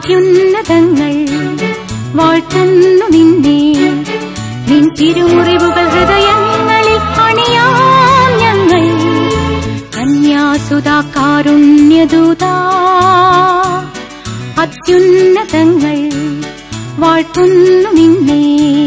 അത്യുന്നതങ്ങൾ വാഴ്ത്തുന്നു നിന്നെ നിൻ തിരുമുറിവുകൾ ഹൃദയങ്ങളിൽ അണിയാം ഞങ്ങൾ കന്യാസുതാ കാരുണ്യദൂതാ അത്യുന്നതങ്ങൾ വാഴ്ത്തുന്നു നിന്നെ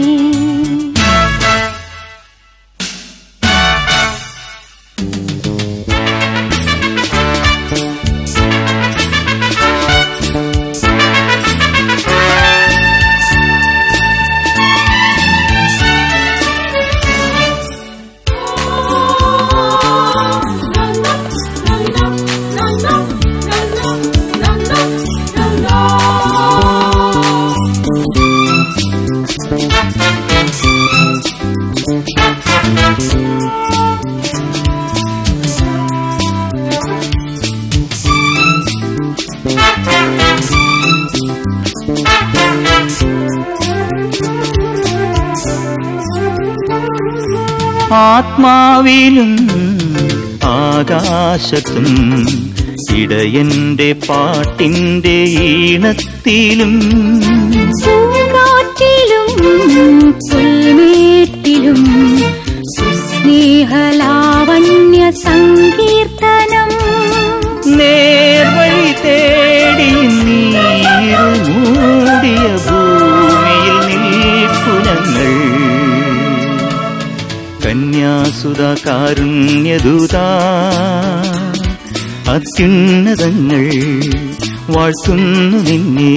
ആത്മാവിലും ആകാശത്തും ഇടയന്റെ പാട്ടിന്റെ ഈണത്തിലും പൂങ്കാറ്റിലും പുൽമേട്ടിലും സുസ്നേഹലാവണ്യ സങ്കീർത്തനം നേർവഴി തേടി നീരുമൂടിയ ഭൂമിയിൽ നിൽപ്പു ഞങ്ങൾ കന്യാസുത കാരുണ്യദൂതാ അത്യുന്നതങ്ങൾ വാഴ്ത്തുന്നു നിന്നെ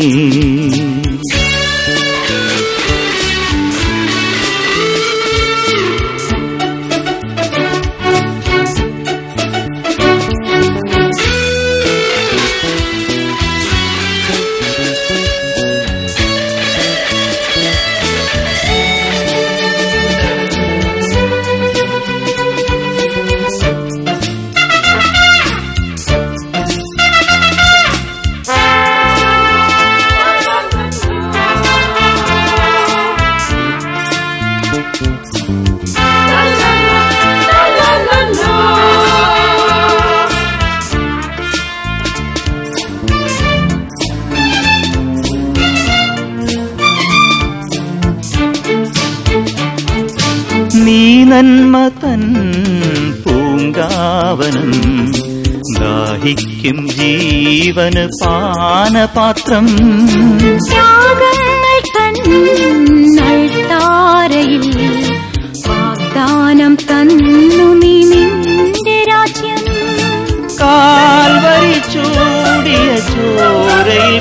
നീ നന്മ തൻ പൂങ്കാവനം ദാഹിക്കും ജീവന് പാനപാത്രം ത്യാഗങ്ങൾ തന്നൾത്താരയിൽ വാഗ്ദാനം തന്നു നീ നിന്റെ രാജ്യം കാൽവരി ചൂടിയ ചോരയിൽ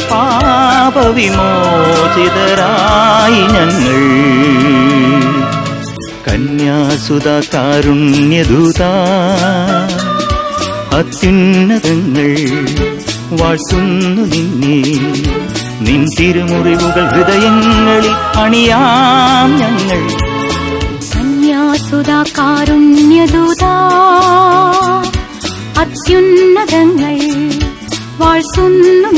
പാപവിമോചിതരായി ഞങ്ങൾ കന്യാസുത കാരുണ്യദൂത അത്യുന്നതങ്ങൾ വാഴ്ത്തുന്നു നിന്നെ നിൻ തിരുമുറിവുകൾ ഹൃദയങ്ങളിൽ അണിയാം ഞങ്ങൾ കന്യാസുതാ കാരുണ്യദൂതാ അത്യുന്നതങ്ങൾ വാഴ്ത്തുന്നു